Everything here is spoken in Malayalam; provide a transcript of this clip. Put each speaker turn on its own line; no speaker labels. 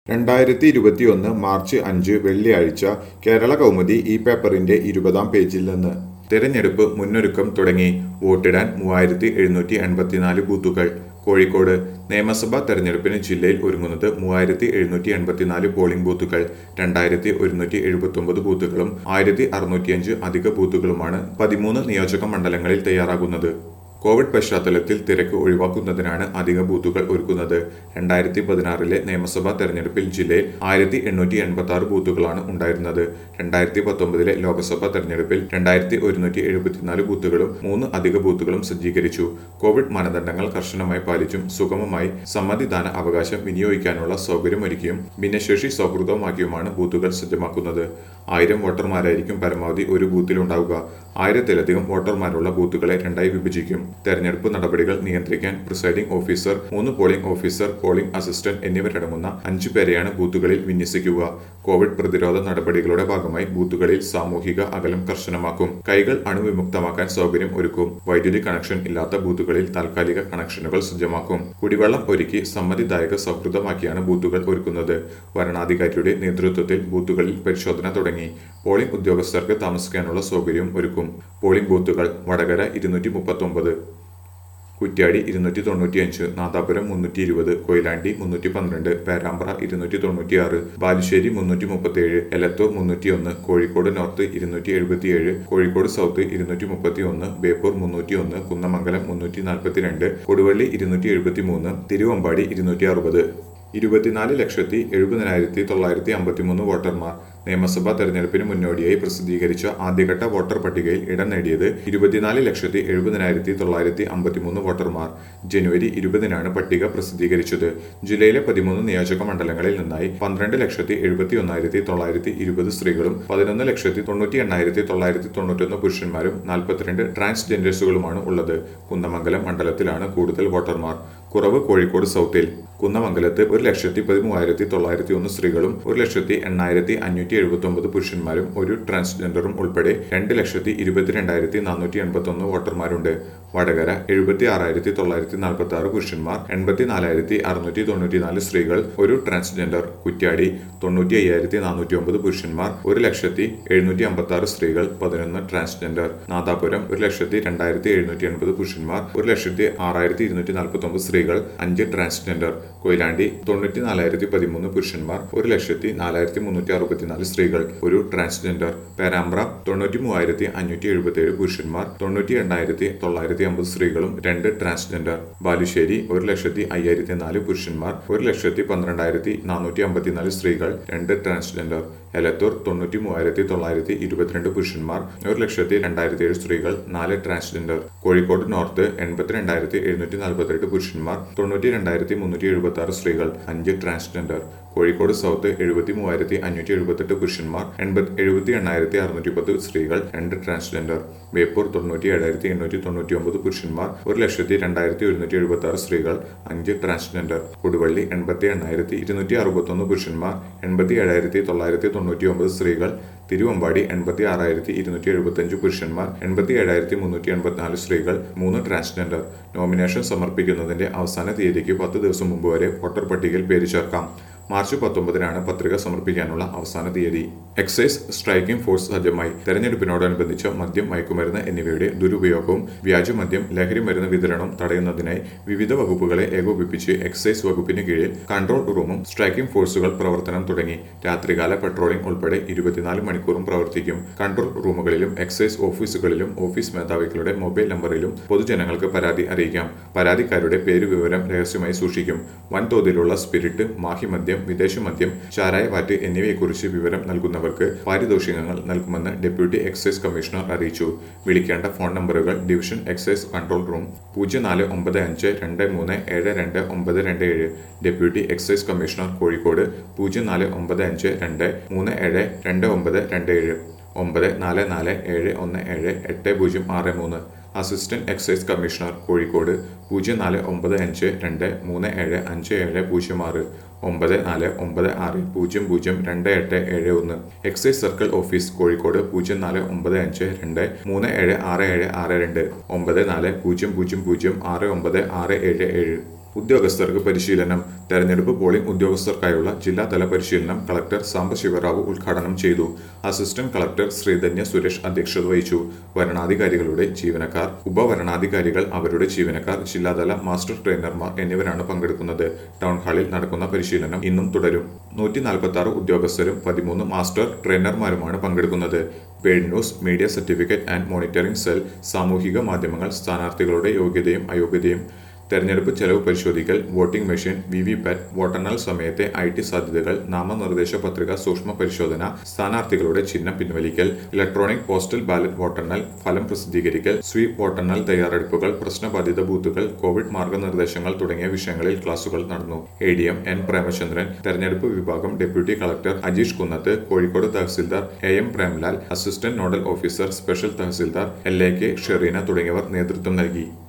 രണ്ടായിരത്തി ഇരുപത്തിയൊന്ന് മാർച്ച് അഞ്ച് വെള്ളിയാഴ്ച കേരള കൗമുദി ഈ പേപ്പറിന്റെ ഇരുപതാം പേജിൽ നിന്ന് തെരഞ്ഞെടുപ്പ് മുന്നൊരുക്കം തുടങ്ങി വോട്ടിടാൻ മൂവായിരത്തി എഴുന്നൂറ്റി എൺപത്തിനാല് ബൂത്തുകൾ കോഴിക്കോട് നിയമസഭാ തെരഞ്ഞെടുപ്പിന് ജില്ലയിൽ ഒരുങ്ങുന്നത് മൂവായിരത്തി എഴുന്നൂറ്റി എൺപത്തിനാല് പോളിംഗ് ബൂത്തുകൾ രണ്ടായിരത്തി ഒരുന്നൂറ്റി എഴുപത്തൊമ്പത് ബൂത്തുകളും ആയിരത്തി അറുന്നൂറ്റിയഞ്ച് അധിക ബൂത്തുകളുമാണ് പതിമൂന്ന് നിയോജക മണ്ഡലങ്ങളിൽ തയ്യാറാകുന്നത് കോവിഡ് പശ്ചാത്തലത്തിൽ തിരക്ക് ഒഴിവാക്കുന്നതിനാണ് അധിക ബൂത്തുകൾ ഒരുക്കുന്നത് രണ്ടായിരത്തി പതിനാറിലെ നിയമസഭാ തെരഞ്ഞെടുപ്പിൽ ജില്ലയിൽ ആയിരത്തി എണ്ണൂറ്റി എൺപത്തി ആറ് ബൂത്തുകളാണ് ഉണ്ടായിരുന്നത് രണ്ടായിരത്തി പത്തൊമ്പതിലെ ലോക്സഭാ തെരഞ്ഞെടുപ്പിൽ രണ്ടായിരത്തി ഒരുന്നൂറ്റി എഴുപത്തിനാല് ബൂത്തുകളും മൂന്ന് അധിക ബൂത്തുകളും സജ്ജീകരിച്ചു കോവിഡ് മാനദണ്ഡങ്ങൾ കർശനമായി പാലിച്ചും സുഗമമായി സമ്മതിദാന അവകാശം വിനിയോഗിക്കാനുള്ള സൗകര്യമൊരുക്കിയും ഭിന്നശേഷി സൗഹൃദമാക്കിയുമാണ് ബൂത്തുകൾ സജ്ജമാക്കുന്നത് ആയിരം വോട്ടർമാരായിരിക്കും പരമാവധി ഒരു ബൂത്തിലുണ്ടാവുക ആയിരത്തിലധികം വോട്ടർമാരുള്ള ബൂത്തുകളെ രണ്ടായി വിഭജിക്കും തെരഞ്ഞെടുപ്പ് നടപടികൾ നിയന്ത്രിക്കാൻ പ്രിസൈഡിംഗ് ഓഫീസർ മൂന്ന് പോളിംഗ് ഓഫീസർ പോളിംഗ് അസിസ്റ്റന്റ് എന്നിവരടങ്ങുന്ന അഞ്ചു പേരെയാണ് ബൂത്തുകളിൽ വിന്യസിക്കുക കോവിഡ് പ്രതിരോധ നടപടികളുടെ ഭാഗമായി ബൂത്തുകളിൽ സാമൂഹിക അകലം കർശനമാക്കും കൈകൾ അണുവിമുക്തമാക്കാൻ സൗകര്യം ഒരുക്കും വൈദ്യുതി കണക്ഷൻ ഇല്ലാത്ത ബൂത്തുകളിൽ താൽക്കാലിക കണക്ഷനുകൾ സജ്ജമാക്കും കുടിവെള്ളം ഒരുക്കി സമ്മതിദായക സൗഹൃദമാക്കിയാണ് ബൂത്തുകൾ ഒരുക്കുന്നത് വരണാധികാരിയുടെ നേതൃത്വത്തിൽ ബൂത്തുകളിൽ പരിശോധന തുടങ്ങി പോളിംഗ് ഉദ്യോഗസ്ഥർക്ക് താമസിക്കാനുള്ള സൗകര്യവും ഒരുക്കും പോളിംഗ് ബൂത്തുകൾ വടകര ഇരുന്നൂറ്റി മുപ്പത്തൊമ്പത് കുറ്റ്യാടി ഇരുന്നൂറ്റി തൊണ്ണൂറ്റിയഞ്ച് നാദാപുരം മുന്നൂറ്റി ഇരുപത് കൊയിലാണ്ടി മുന്നൂറ്റി പന്ത്രണ്ട് പേരാമ്പ്ര ഇരുന്നൂറ്റി തൊണ്ണൂറ്റിയാറ് ബാലുശ്ശേരി മുന്നൂറ്റി മുപ്പത്തിയേഴ് എലത്തൂർ മുന്നൂറ്റിയൊന്ന് കോഴിക്കോട് നോർത്ത് ഇരുന്നൂറ്റി എഴുപത്തിയേഴ് കോഴിക്കോട് സൗത്ത് ഇരുന്നൂറ്റി മുപ്പത്തി ഒന്ന് ബേപ്പൂർ മുന്നൂറ്റി ഒന്ന് കുന്നമംഗലം മുന്നൂറ്റി നാൽപ്പത്തിരണ്ട് കൊടുവള്ളി ഇരുന്നൂറ്റി എഴുപത്തി മൂന്ന് തിരുവമ്പാടി ഇരുന്നൂറ്റി അറുപത് ഇരുപത്തിനാല് ലക്ഷത്തി എഴുപതിനായിരത്തി തൊള്ളായിരത്തി അമ്പത്തിമൂന്ന് വോട്ടർമാർ നിയമസഭാ തെരഞ്ഞെടുപ്പിന് മുന്നോടിയായി പ്രസിദ്ധീകരിച്ച ആദ്യഘട്ട വോട്ടർ പട്ടികയിൽ ഇടം നേടിയത് ഇരുപത്തിനാല് ലക്ഷത്തി എഴുപതിനായിരത്തി തൊള്ളായിരത്തി അമ്പത്തിമൂന്ന് വോട്ടർമാർ ജനുവരി ഇരുപതിനാണ് പട്ടിക പ്രസിദ്ധീകരിച്ചത് ജില്ലയിലെ പതിമൂന്ന് നിയോജക മണ്ഡലങ്ങളിൽ നിന്നായി പന്ത്രണ്ട് ലക്ഷത്തി എഴുപത്തി ഒന്നായിരത്തി തൊള്ളായിരത്തി ഇരുപത് സ്ത്രീകളും പതിനൊന്ന് ലക്ഷത്തി തൊണ്ണൂറ്റി എണ്ണായിരത്തി തൊള്ളായിരത്തി തൊണ്ണൂറ്റൊന്ന് പുരുഷന്മാരും നാൽപ്പത്തിരണ്ട് ട്രാൻസ്ജെൻഡേഴ്സുകളുമാണ് ഉള്ളത് കുന്നമംഗലം മണ്ഡലത്തിലാണ് കൂടുതൽ വോട്ടർമാർ കുറവ് കോഴിക്കോട് സൗത്തിൽ കുന്നമംഗലത്ത് ഒരു ലക്ഷത്തി പതിമൂവായിരത്തി തൊള്ളായിരത്തി ഒന്ന് സ്ത്രീകളും ഒരു ലക്ഷത്തി എണ്ണായിരത്തി അഞ്ഞൂറ്റി എഴുപത്തി ഒമ്പത് പുരുഷന്മാരും ഒരു ട്രാൻസ്ജെൻഡറും ഉൾപ്പെടെ രണ്ട് ലക്ഷത്തി ഇരുപത്തിരണ്ടായിരത്തി നാനൂറ്റി എൺപത്തി ഒന്ന് വോട്ടർമാരുണ്ട് വടകര എഴുപത്തി ആറായിരത്തി തൊള്ളായിരത്തി നാൽപ്പത്തി ആറ് പുരുഷന്മാർ എൺപത്തി നാലായിരത്തി അറുന്നൂറ്റി തൊണ്ണൂറ്റിനാല് സ്ത്രീകൾ ഒരു ട്രാൻസ്ജെൻഡർ കുറ്റ്യാടി തൊണ്ണൂറ്റി അയ്യായിരത്തി നാനൂറ്റി ഒമ്പത് പുരുഷന്മാർ ഒരു ലക്ഷത്തി എഴുന്നൂറ്റി അമ്പത്തി ആറ് സ്ത്രീകൾ പതിനൊന്ന് ട്രാൻസ്ജെൻഡർ നാദാപുരം ഒരു ലക്ഷത്തി രണ്ടായിരത്തി എഴുന്നൂറ്റി എൺപത് പുരുഷന്മാർ ഒരു ലക്ഷത്തി ആറായിരത്തി ഇരുന്നൂറ്റി നാൽപ്പത്തി ഒമ്പത് സ്ത്രീകൾ അഞ്ച് ട്രാൻസ്ജെൻഡർ കൊയിലാണ്ടി തൊണ്ണൂറ്റി നാലായിരത്തി പതിമൂന്ന് പുരുഷന്മാർ ഒരു ലക്ഷത്തി നാലായിരത്തി മുന്നൂറ്റി അറുപത്തിനാല് സ്ത്രീകൾ ഒരു ട്രാൻസ്ജെൻഡർ പേരാമ്പ്ര തൊണ്ണൂറ്റി മൂവായിരത്തി അഞ്ഞൂറ്റി എഴുപത്തി ഏഴ് പുരുഷന്മാർ തൊണ്ണൂറ്റി എണ്ണായിരത്തി തൊള്ളായിരത്തി അമ്പത് സ്ത്രീകളും രണ്ട് ട്രാൻസ്ജെൻഡർ ബാലുശ്ശേരി ഒരു ലക്ഷത്തി അയ്യായിരത്തി നാല് പുരുഷന്മാർ ഒരു ലക്ഷത്തി പന്ത്രണ്ടായിരത്തി നാനൂറ്റി അമ്പത്തിനാല് സ്ത്രീകൾ രണ്ട് ട്രാൻസ്ജെൻഡർ എലത്തൂർ തൊണ്ണൂറ്റി മൂവായിരത്തി തൊള്ളായിരത്തി ഇരുപത്തിരണ്ട് പുരുഷന്മാർ ഒരു ലക്ഷത്തി രണ്ടായിരത്തി ഏഴ് സ്ത്രീകൾ നാല് ട്രാൻസ്ജെൻഡർ കോഴിക്കോട് നോർത്ത് എൺപത്തിരണ്ടായിരത്തി എഴുന്നൂറ്റി നാൽപ്പത്തിയെട്ട് പുരുഷന്മാർ തൊണ്ണൂറ്റി രണ്ടായിരത്തി മുന്നൂറ്റി എഴുപത്തി ആറ് സ്ത്രീകൾ അഞ്ച് ട്രാൻസ്ജെൻഡർ കോഴിക്കോട് സൗത്ത് എഴുപത്തി മൂവായിരത്തി അഞ്ഞൂറ്റി എഴുപത്തെട്ട് പുരുഷന്മാർ എൺപത്തി എഴുപത്തി എണ്ണായിരത്തി അറുന്നൂറ്റി പത്ത് സ്ത്രീകൾ രണ്ട് ട്രാൻസ്ജെൻഡർ ബേപ്പൂർ തൊണ്ണൂറ്റി ഏഴായിരത്തി എണ്ണൂറ്റി തൊണ്ണൂറ്റി ഒമ്പത് പുരുഷന്മാർ ഒരു ലക്ഷത്തി രണ്ടായിരത്തി ഒരുന്നൂറ്റി എഴുപത്തി ആറ് സ്ത്രീകൾ അഞ്ച് ട്രാൻസ്ജെൻഡർ കൊടുവള്ളി എൺപത്തി എണ്ണായിരത്തി ഇരുന്നൂറ്റി അറുപത്തൊന്ന് പുരുഷന്മാർ എൺപത്തി ഏഴായിരത്തി തൊള്ളായിരത്തി തൊണ്ണൂറ്റി ഒമ്പത് സ്ത്രീകൾ തിരുവമ്പാടി എൺപത്തി ആറായിരത്തി ഇരുന്നൂറ്റി എഴുപത്തഞ്ച് പുരുഷന്മാർ എൺപത്തി ഏഴായിരത്തി മുന്നൂറ്റി എൺപത്തിനാല് സ്ത്രീകൾ മൂന്ന് ട്രാൻസ്ജെൻഡർ നോമിനേഷൻ സമർപ്പിക്കുന്നതിന്റെ അവസാന തീയതിക്ക് പത്ത് ദിവസം മുമ്പ് വരെ വോട്ടർ പട്ടികയിൽ പേര് ചേർക്കാം മാർച്ച് പത്തൊമ്പതിനാണ് പത്രിക സമർപ്പിക്കാനുള്ള അവസാന തീയതി എക്സൈസ് സ്ട്രൈക്കിംഗ് ഫോഴ്സ് സജ്ജമായി തെരഞ്ഞെടുപ്പിനോടനുബന്ധിച്ച് മദ്യം മയക്കുമരുന്ന് എന്നിവയുടെ ദുരുപയോഗവും വ്യാജമദ്യം ലഹരി മരുന്ന് വിതരണവും തടയുന്നതിനായി വിവിധ വകുപ്പുകളെ ഏകോപിപ്പിച്ച് എക്സൈസ് വകുപ്പിന് കീഴിൽ കൺട്രോൾ റൂമും സ്ട്രൈക്കിംഗ് ഫോഴ്സുകൾ പ്രവർത്തനം തുടങ്ങി രാത്രികാല പെട്രോളിംഗ് ഉൾപ്പെടെ ഇരുപത്തിനാല് മണിക്കൂറും പ്രവർത്തിക്കും കൺട്രോൾ റൂമുകളിലും എക്സൈസ് ഓഫീസുകളിലും ഓഫീസ് മേധാവികളുടെ മൊബൈൽ നമ്പറിലും പൊതുജനങ്ങൾക്ക് പരാതി അറിയിക്കാം പരാതിക്കാരുടെ പേര് വിവരം രഹസ്യമായി സൂക്ഷിക്കും വൻതോതിലുള്ള സ്പിരിറ്റ് മാഹിമദ്യം വിദേശ മദ്യം ചാരായ വാറ്റ് എന്നിവയെക്കുറിച്ച് വിവരം നൽകുന്നവർക്ക് പാരിതോഷികങ്ങൾ നൽകുമെന്ന് ഡെപ്യൂട്ടി എക്സൈസ് കമ്മീഷണർ അറിയിച്ചു വിളിക്കേണ്ട ഫോൺ നമ്പറുകൾ ഡിവിഷൻ എക്സൈസ് കൺട്രോൾ റൂം പൂജ്യം നാല് ഒമ്പത് അഞ്ച് രണ്ട് മൂന്ന് ഏഴ് രണ്ട് ഒമ്പത് രണ്ട് ഏഴ് ഡെപ്യൂട്ടി എക്സൈസ് കമ്മീഷണർ കോഴിക്കോട് പൂജ്യം നാല് ഒമ്പത് അഞ്ച് രണ്ട് മൂന്ന് ഏഴ് രണ്ട് ഒമ്പത് രണ്ട് ഏഴ് ഒമ്പത് നാല് നാല് ഏഴ് ഒന്ന് ഏഴ് എട്ട് പൂജ്യം ആറ് മൂന്ന് അസിസ്റ്റന്റ് എക്സൈസ് കമ്മീഷണർ കോഴിക്കോട് പൂജ്യം നാല് ഒമ്പത് അഞ്ച് രണ്ട് മൂന്ന് ഏഴ് അഞ്ച് ഏഴ് പൂജ്യം ആറ് ഒമ്പത് നാല് ഒമ്പത് ആറ് പൂജ്യം പൂജ്യം രണ്ട് എട്ട് ഏഴ് ഒന്ന് എക്സൈസ് സർക്കിൾ ഓഫീസ് കോഴിക്കോട് പൂജ്യം നാല് ഒമ്പത് അഞ്ച് രണ്ട് മൂന്ന് ഏഴ് ആറ് ഏഴ് ആറ് രണ്ട് ഒമ്പത് നാല് പൂജ്യം പൂജ്യം പൂജ്യം ആറ് ഒമ്പത് ആറ് ഏഴ് ഏഴ് ഉദ്യോഗസ്ഥർക്ക് പരിശീലനം തെരഞ്ഞെടുപ്പ് പോളിംഗ് ഉദ്യോഗസ്ഥർക്കായുള്ള ജില്ലാതല പരിശീലനം കളക്ടർ സാംബശിവറാവു ഉദ്ഘാടനം ചെയ്തു അസിസ്റ്റന്റ് കളക്ടർ ശ്രീധന്യ സുരേഷ് അധ്യക്ഷത വഹിച്ചു വരണാധികാരികളുടെ ജീവനക്കാർ ഉപവരണാധികാരികൾ അവരുടെ ജീവനക്കാർ ജില്ലാതല മാസ്റ്റർ ട്രെയിനർമാർ എന്നിവരാണ് പങ്കെടുക്കുന്നത് ടൗൺ ഹാളിൽ നടക്കുന്ന പരിശീലനം ഇന്നും തുടരും നൂറ്റി നാൽപ്പത്തി ആറ് ഉദ്യോഗസ്ഥരും പതിമൂന്ന് മാസ്റ്റർ ട്രെയിനർമാരുമാണ് പങ്കെടുക്കുന്നത് paid news media certificate and monitoring cell സാമൂഹിക മാധ്യമങ്ങൾ സ്ഥാനാർത്ഥികളുടെ യോഗ്യതയും അയോഗ്യതയും തെരഞ്ഞെടുപ്പ് ചെലവ് പരിശോധിക്കൽ voting machine V V pat വോട്ടെണ്ണൽ സമയത്തെ ഐ ടി സാധ്യതകൾ നാമനിർദ്ദേശ പത്രിക സൂക്ഷ്മ പരിശോധന സ്ഥാനാർത്ഥികളുടെ ചിഹ്നം പിൻവലിക്കൽ ഇലക്ട്രോണിക് പോസ്റ്റൽ ബാലറ്റ് വോട്ടെണ്ണൽ ഫലം പ്രസിദ്ധീകരിക്കൽ സ്വീപ് വോട്ടെണ്ണൽ തയ്യാറെടുപ്പുകൾ പ്രശ്നബാധിത ബൂത്തുകൾ കോവിഡ് മാർഗനിർദ്ദേശങ്ങൾ തുടങ്ങിയ വിഷയങ്ങളിൽ ക്ലാസുകൾ നടന്നു A D M N Premachandran തെരഞ്ഞെടുപ്പ് വിഭാഗം deputy collector Ajeesh Kunnath Kozhikode tahsildar A M Premlal assistant nodal officer special tahsildar L A K Sherina തുടങ്ങിയവർ നേതൃത്വം നൽകി